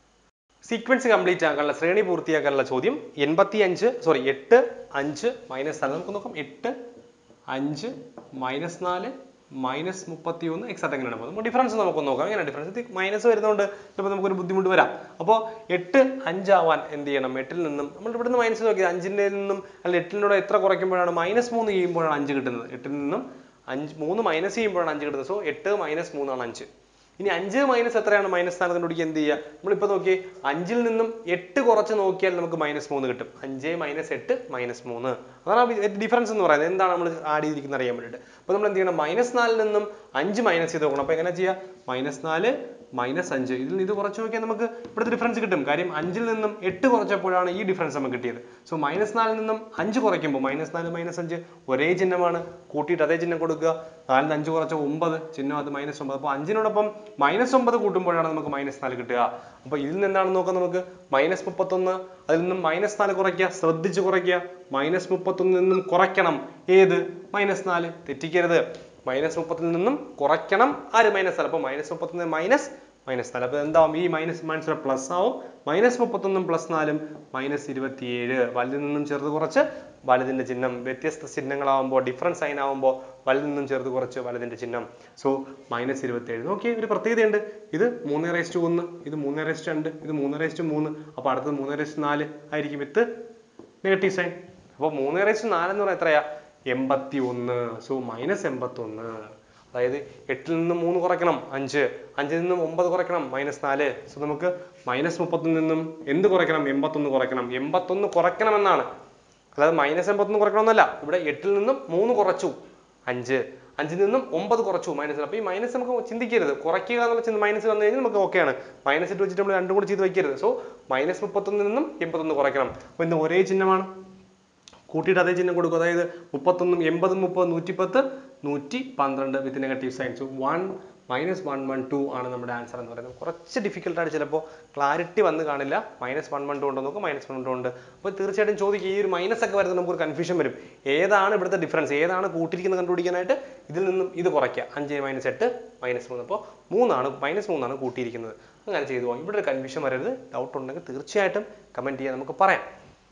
സീക്വൻസ് കംപ്ലീറ്റ് ആക്കാനുള്ള ശ്രേണി പൂർത്തിയാക്കാനുള്ള ചോദ്യം എൺപത്തി അഞ്ച് സോറി എട്ട് അഞ്ച് മൈനസ് നാല് നമുക്ക് നോക്കാം എട്ട് അഞ്ച് മൈനസ് നാല് മൈനസ് മുപ്പത്തി ഒന്ന് എക്സാക്ട് എങ്ങനെയാണ് പോകുന്നത് നമുക്ക് ഡിഫറൻസ് നമുക്ക് നോക്കാം എങ്ങനെ ഡിഫറൻസ് മൈനസ് വരുന്നതുകൊണ്ട് ചിലപ്പോൾ നമുക്കൊരു ബുദ്ധിമുട്ട് വരാം അപ്പോൾ എട്ട് അഞ്ചാവാൻ എന്ത് ചെയ്യണം എട്ടിൽ നിന്നും നമ്മൾ ഇവിടുന്ന് മൈനസ് നോക്കിയത് അഞ്ചിൻ്റെ നിന്നും അല്ലെങ്കിൽ എട്ടിനോട് എത്ര കുറയ്ക്കുമ്പോഴാണ് മൈനസ് മൂന്ന് ചെയ്യുമ്പോഴാണ് അഞ്ച് കിട്ടുന്നത് എട്ടിൽ നിന്നും അഞ്ച് മൂന്ന് മൈനസ് ചെയ്യുമ്പോഴാണ് അഞ്ച് കിട്ടുന്നത് സോ എട്ട് മൈനസ് മൂന്നാണ് അഞ്ച് ഇനി അഞ്ച് മൈനസ് എത്രയാണ് മൈനസ് നാല് കണ്ടുപിടിക്കുക എന്ത് ചെയ്യുക നമ്മളിപ്പോൾ നോക്കി അഞ്ചിൽ നിന്നും എട്ട് കുറച്ച് നോക്കിയാൽ നമുക്ക് മൈനസ് മൂന്ന് കിട്ടും അഞ്ച് മൈനസ് എട്ട് മൈനസ് മൂന്ന് അതാണ് ഡിഫറൻസ് എന്ന് പറയുന്നത് എന്താണ് നമ്മൾ ആഡ് ചെയ്തിരിക്കുന്നത് അറിയാൻ വേണ്ടിയിട്ട് അപ്പോൾ നമ്മൾ എന്ത് ചെയ്യണം മൈനസ് നാലിൽ നിന്നും അഞ്ച് മൈനസ് ചെയ്ത് നോക്കണം അപ്പോൾ എങ്ങനെ ചെയ്യുക മൈനസ് നാല് മൈനസ് അഞ്ച് ഇതിൽ നിന്ന് ഇത് കുറച്ച് നോക്കിയാൽ നമുക്ക് ഇവിടുത്തെ ഡിഫറൻസ് കിട്ടും കാര്യം അഞ്ചിൽ നിന്നും എട്ട് കുറച്ചപ്പോഴാണ് ഈ ഡിഫറൻസ് നമുക്ക് കിട്ടിയത് സോ മൈനസ് നാലിൽ നിന്നും അഞ്ച് കുറയ്ക്കുമ്പോൾ മൈനസ് നാല് മൈനസ് അഞ്ച് ഒരേ ചിഹ്നമാണ് കൂട്ടിയിട്ട് അതേ ചിഹ്നം കൊടുക്കുക നാലിൽ നിന്ന് അഞ്ച് കുറച്ച ഒമ്പത് ചിഹ്നം അത് മൈനസ് ഒമ്പത് അപ്പോൾ അഞ്ചിനോടൊപ്പം മൈനസ് ഒമ്പത് കൂട്ടുമ്പോഴാണ് നമുക്ക് മൈനസ് നാല് കിട്ടുക അപ്പോൾ ഇതിൽ നിന്നാണ് നോക്കാം നമുക്ക് മൈനസ് മുപ്പത്തൊന്ന് അതിൽ നിന്നും മൈനസ് നാല് കുറയ്ക്കുക ശ്രദ്ധിച്ച് കുറയ്ക്കുക മൈനസ് മുപ്പത്തൊന്നിൽ നിന്നും കുറയ്ക്കണം ഏത് മൈനസ് നാല് തെറ്റിക്കരുത് മൈനസ് മുപ്പത്തിൽ നിന്നും കുറയ്ക്കണം ആര് മൈനസ് നാല് അപ്പോൾ മൈനസ് മുപ്പത്തൊന്ന് മൈനസ് മൈനസ് നാല് അപ്പോൾ എന്താവും ഈ മൈനസ് മൈനസ് പ്ലസ് ആവും മൈനസ് മുപ്പത്തൊന്നും പ്ലസ് നാലും മൈനസ് ഇരുപത്തിയേഴ് വലുതിൽ നിന്നും ചെറുത് കുറച്ച് വലുതിന്റെ ചിഹ്നം വ്യത്യസ്ത ചിഹ്നങ്ങളാവുമ്പോൾ ഡിഫറൻസ് സൈൻ ആവുമ്പോൾ വലുതിൽ നിന്നും ചെറുത് കുറച്ച് വലുതിന്റെ ചിഹ്നം സോ മൈനസ് ഇരുപത്തിയേഴ് നോക്കിയേ ഒരു പ്രത്യേകതയുണ്ട് ഇത് മൂന്ന് റേസ്റ്റ് ഒന്ന് ഇത് മൂന്ന് റേസ്റ്റ് രണ്ട് ഇത് മൂന്ന് റേസ്റ്റ് മൂന്ന് അപ്പോൾ അടുത്തത് മൂന്ന് റേസ്റ്റ് നാല് ആയിരിക്കും വിത്ത് നെഗറ്റീവ് സൈൻ അപ്പോൾ മൂന്ന് റേസ്റ്റ് നാല് എന്ന് പറഞ്ഞാൽ എത്രയാ എൺപത്തി ഒന്ന് സോ മൈനസ് എൺപത്തി ഒന്ന് അതായത് എട്ടിൽ നിന്ന് മൂന്ന് കുറയ്ക്കണം അഞ്ച് അഞ്ചിൽ നിന്നും ഒമ്പത് കുറയ്ക്കണം മൈനസ് നാല് സോ നമുക്ക് മൈനസ് മുപ്പത്തൊന്നിൽ നിന്നും എന്ത് കുറയ്ക്കണം എൺപത്തൊന്ന് കുറയ്ക്കണം എൺപത്തൊന്ന് കുറയ്ക്കണമെന്നാണ് അല്ലാതെ മൈനസ് എൺപത്തൊന്ന് കുറയ്ക്കണമെന്നല്ല ഇവിടെ എട്ടിൽ നിന്നും മൂന്ന് കുറച്ചു അഞ്ച് അഞ്ചിൽ നിന്നും ഒമ്പത് കുറച്ചു മൈനസ് അപ്പോൾ ഈ മൈനസ് നമുക്ക് ചിന്തിക്കരുത് കുറയ്ക്കുക എന്നുള്ള ചിന്ത മൈനസ് വന്നു കഴിഞ്ഞാൽ നമുക്ക് ഓക്കെയാണ് മൈനസ് ഇട്ട് വെച്ചിട്ട് നമ്മൾ രണ്ടും കൂടി ചെയ്ത് വയ്ക്കരുത് സോ മൈനസ് മുപ്പത്തൊന്നിൽ നിന്നും എൺപത്തൊന്ന് കുറയ്ക്കണം അപ്പോൾ ഇന്ന് ഒരേ ചിഹ്നമാണ് കൂട്ടിയിട്ട് അതേ ചിഹ്നം കൊടുക്കും അതായത് മുപ്പത്തൊന്നും എൺപതും മുപ്പത് നൂറ്റിപ്പത്ത് നൂറ്റി പന്ത്രണ്ട് with negative signs one minus one one two ആണ് നമ്മുടെ ആൻസർ എന്ന് പറയുന്നത് കുറച്ച് ഡിഫിക്കൽട്ടായിട്ട് ചിലപ്പോൾ ക്ലാരിറ്റി വന്ന് കാണില്ല മൈനസ് വൺ വൺ ടു ഉണ്ടോ നോക്കും മൈനസ് വൺ ടു ഉണ്ട് അപ്പോൾ തീർച്ചയായിട്ടും ചോദിക്കും ഈ ഒരു മൈനസ് ഒക്കെ വരുന്നത് നമുക്ക് ഒരു കൺഫ്യൂഷൻ വരും ഏതാണ് ഇവിടുത്തെ ഡിഫറൻസ് ഏതാണ് കൂട്ടിയിരിക്കുന്നത് കണ്ടുപിടിക്കാനായിട്ട് ഇതിൽ നിന്നും ഇത് കുറയ്ക്കുക അഞ്ച് മൈനസ് എട്ട് മൈനസ് മൂന്ന് അപ്പോൾ മൂന്നാണ് മൈനസ് മൂന്നാണ് കൂട്ടിയിരിക്കുന്നത് അങ്ങനെ ചെയ്തു പോകാം ഇവിടെ ഒരു കൺഫ്യൂഷൻ വരരുത് ഡൗട്ട് ഉണ്ടെങ്കിൽ തീർച്ചയായിട്ടും കമൻറ്റ് ചെയ്യാൻ നമുക്ക് പറയാം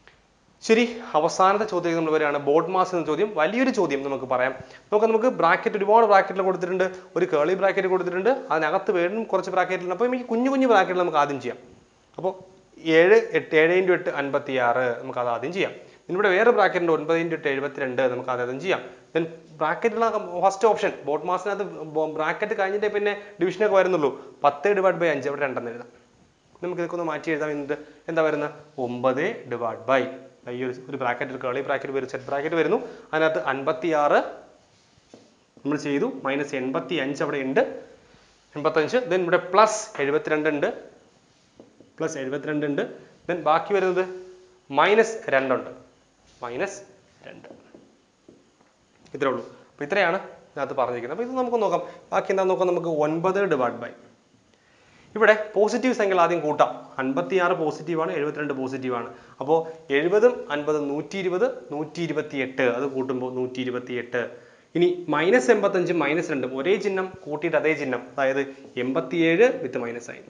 ശരി അവസാനത്തെ ചോദ്യം നമ്മൾ വരികയാണ് ബോർഡ് മാസ് എന്ന ചോദ്യം വലിയൊരു ചോദ്യം നമുക്ക് പറയാം നമുക്ക് നമുക്ക് ബ്രാക്കറ്റ് ഒരുപാട് ബ്രാക്കറ്റിൽ കൊടുത്തിട്ടുണ്ട് ഒരു കേളി ബ്രാക്കറ്റ് കൊടുത്തിട്ടുണ്ട് അതിനകത്ത് വീണ്ടും കുറച്ച് ബ്രാക്കറ്റിൽ അപ്പോൾ ഈ കുഞ്ഞു കുഞ്ഞു ബ്രാക്കറ്റിൽ നമുക്ക് ആദ്യം ചെയ്യാം അപ്പോൾ ഏഴ് എട്ട് ഏഴ് ഇൻറ്റു എട്ട് അൻപത്തി ആറ് നമുക്ക് അത് ആദ്യം ചെയ്യാം ഇവിടെ വേറെ ബ്രാക്കറ്റ് ഒൻപത് ഇൻറ്റു എട്ട് എഴുപത്തിരണ്ട് നമുക്ക് അത് ആദ്യം ചെയ്യാം ദെൻ ബ്രാക്കറ്റിലുള്ള ഫസ്റ്റ് ഓപ്ഷൻ ബോട്ട് മാസിനകത്ത് ബ്രാക്കറ്റ് കഴിഞ്ഞിട്ടേ പിന്നെ ഡിവിഷനൊക്കെ വരുന്നുള്ളൂ പത്ത് ഡിവൈഡ് ബൈ അഞ്ച് അവിടെ രണ്ടെന്ന് എഴുതാം നമുക്ക് ഇതൊക്കെ ഒന്ന് മാറ്റി എഴുതാം എന്നിട്ട് എന്താ വരുന്നത് ഒമ്പത് ഡിവൈഡ് ബൈ ഈ ഒരു ഒരു ബ്രാക്കറ്റ് ഒരു കേളി ബ്രാക്കറ്റ് വരും സെറ്റ് ബ്രാക്കറ്റ് വരുന്നു അതിനകത്ത് അൻപത്തി ആറ് നമ്മൾ ചെയ്തു മൈനസ് എൺപത്തി അഞ്ച് അവിടെ ഉണ്ട് എൺപത്തഞ്ച് ദെൻ ഇവിടെ പ്ലസ് എഴുപത്തിരണ്ട് ഉണ്ട് പ്ലസ് എഴുപത്തിരണ്ട് ഉണ്ട് ദെൻ ബാക്കി വരുന്നത് മൈനസ് രണ്ടുണ്ട് മൈനസ് രണ്ട് ഇത്രേ ഉള്ളൂ അപ്പോൾ ഇത്രയാണ് ഇതിനകത്ത് പറഞ്ഞിരിക്കുന്നത് അപ്പോൾ ഇത് നമുക്ക് നോക്കാം ബാക്കി എന്താ നോക്കാം നമുക്ക് ഒൻപത് ഡിവൈഡ് ബൈ ഇവിടെ പോസിറ്റീവ് സംഖ്യകൾ ആദ്യം കൂട്ടാം അൻപത്തി ആറ് പോസിറ്റീവാണ് എഴുപത്തിരണ്ട് പോസിറ്റീവാണ് അപ്പോൾ എഴുപതും അൻപതും നൂറ്റി ഇരുപത് നൂറ്റി ഇരുപത്തി എട്ട് അത് കൂട്ടുമ്പോൾ നൂറ്റി ഇരുപത്തി എട്ട് ഇനി മൈനസ് എൺപത്തഞ്ചും മൈനസ് രണ്ടും ഒരേ ചിഹ്നം കൂട്ടിയിട്ട് അതേ ചിഹ്നം അതായത് എൺപത്തിയേഴ് വിത്ത് മൈനസ് സൈൻ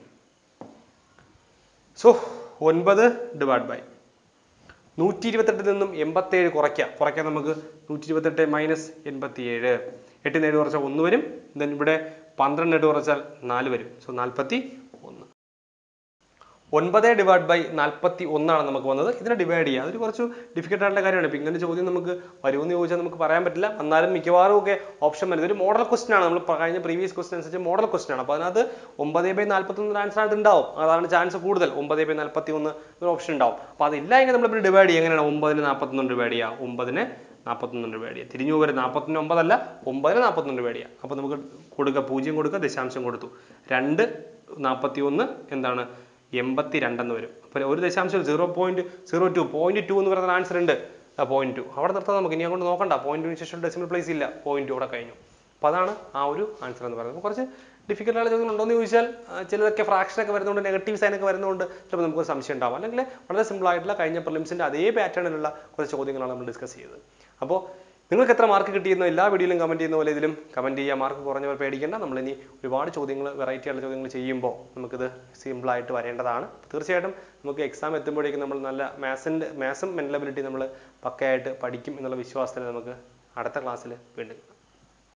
സോ ഒൻപത് ഡിവൈഡ് ബൈ നൂറ്റി ഇരുപത്തെട്ടിൽ നിന്നും എൺപത്തേഴ് കുറയ്ക്കാം കുറയ്ക്കാൻ നമുക്ക് നൂറ്റി ഇരുപത്തെട്ട് മൈനസ് എൺപത്തിയേഴ് എട്ടിന് ഏഴ് കുറച്ചാൽ ഒന്ന് വരും ദെൻ ഇവിടെ പന്ത്രണ്ട് എട്ട് കുറച്ചാൽ നാല് വരും സോ നാൽപ്പത്തി ഒന്ന് ഒൻപത് ഡിവൈഡ് ബൈ നാൽപ്പത്തി ഒന്നാണ് നമുക്ക് വന്നത് ഇതിനെ ഡിവൈഡ് ചെയ്യുക അതൊരു കുറച്ച് ഡിഫിക്കൽട്ട് ആയിട്ടുള്ള കാര്യമാണ് ഇപ്പം ഇങ്ങനെ ചോദ്യം നമുക്ക് വരുമെന്ന് ചോദിച്ചാൽ നമുക്ക് പറയാൻ പറ്റില്ല എന്നാലും മിക്കവാറും ഒക്കെ ഓപ്ഷൻ വരുന്നത് ഒരു മോഡൽ ക്വസ്റ്റൻ ആണ് നമ്മൾ പ- കഴിഞ്ഞ പ്രീവിയസ് ക്വസ്റ്റൻ അനുസരിച്ച് മോഡൽ ക്വസ്റ്റൻ ആണ് അപ്പോൾ അതിനകത്ത് ഒമ്പത് ബൈ നാൽപ്പത്തി ഒന്ന് ആൻസർ ആയിട്ട് ഉണ്ടാവും അതാണ് ചാൻസ് കൂടുതൽ ഒമ്പത് ബൈ നാൽപ്പത്തി ഒന്ന് ഒരു ഓപ്ഷൻ ഉണ്ടാവും അപ്പോൾ അതില്ല എങ്കിൽ നമ്മൾ ഡിവൈഡ് ചെയ്യുക എങ്ങനെയാണ് ഒമ്പതിന് നാൽപ്പത്തൊന്ന് ഡിവൈഡ് ചെയ്യുക ഒമ്പതിന് നാൽപ്പത്തൊന്ന് ഡിവൈഡ് ചെയ്യുക തിരിഞ്ഞു പോകരുത് നാൽപ്പത്തൊന്ന് ഒമ്പതല്ല ഒമ്പതിന് നാൽപ്പത്തൊന്ന് ഡിവൈഡ് ചെയ്യുക അപ്പോൾ നമുക്ക് കൊടുക്കുക പൂജ്യം കൊടുക്കുക ദശാംശം കൊടുത്തു രണ്ട് നാൽപ്പത്തി ഒന്ന് എന്താണ് എൺപത്തി രണ്ടെന്ന് വരും അപ്പോൾ ഒരു ദശാംശം zero point zero two point two എന്ന് പറയുന്ന ആൻസർ ഉണ്ട് പോയിന്റ് ടു അവിടെ നിർത്താൻ നമുക്ക് ഇനി അങ്ങോട്ട് നോക്കണ്ട പോയിന്റിന് ശേഷം ഡെസിമൽ പ്ലേസ് ഇല്ല പോയിന്റ് ടു അവിടെ കഴിഞ്ഞു അപ്പോൾ അതാണ് ആ ഒരു ആൻസർ എന്ന് പറയുന്നത് അപ്പോൾ കുറച്ച് ഡിഫിക്കൽട്ട് ആയ ചോദ്യങ്ങൾ ഉണ്ടോ എന്ന് ചോദിച്ചാൽ ആ, ചിലതൊക്കെ ഫ്രാക്ഷൻ ഒക്കെ വരുന്നതുകൊണ്ട് നെഗറ്റീവ് സൈൻ ഒക്കെ വരുന്നതുകൊണ്ട് ചിലപ്പോൾ നമുക്ക് സംശയം ഉണ്ടാവും അല്ലെങ്കിൽ വളരെ സിമ്പിൾ ആയിട്ടുള്ള കഴിഞ്ഞ പ്രിലിംസിന്റെ അതേ പാറ്റേണിലുള്ള കുറച്ച് ചോദ്യങ്ങളാണ് നമ്മൾ ഡിസ്കസ് ചെയ്തത് അപ്പോൾ നിങ്ങൾക്ക് എത്ര മാർക്ക് കിട്ടിയെന്നോ എല്ലാ വീഡിയോയിലും കമന്റ് ചെയ്യുന്ന പോലെ ഇതിലും കമന്റ് ചെയ്യുക മാർക്ക് കുറഞ്ഞവർ പേടിക്കേണ്ട നമ്മൾ ഇനി ഒരുപാട് ചോദ്യങ്ങൾ വെറൈറ്റി ആയിട്ടുള്ള ചോദ്യങ്ങൾ ചെയ്യുമ്പോൾ നമുക്കിത് സിമ്പിൾ ആയിട്ട് വരേണ്ടതാണ് തീർച്ചയായിട്ടും നമുക്ക് എക്സാം എത്തുമ്പോഴേക്കും നമ്മൾ നല്ല മാത്സിൻ്റെ മാത്സും മെന്റൽ അബിലിറ്റി നമ്മൾ പക്കയായിട്ട് പഠിക്കും എന്നുള്ള വിശ്വാസത്തിൽ നമുക്ക് അടുത്ത ക്ലാസ്സിൽ വീണ്ടും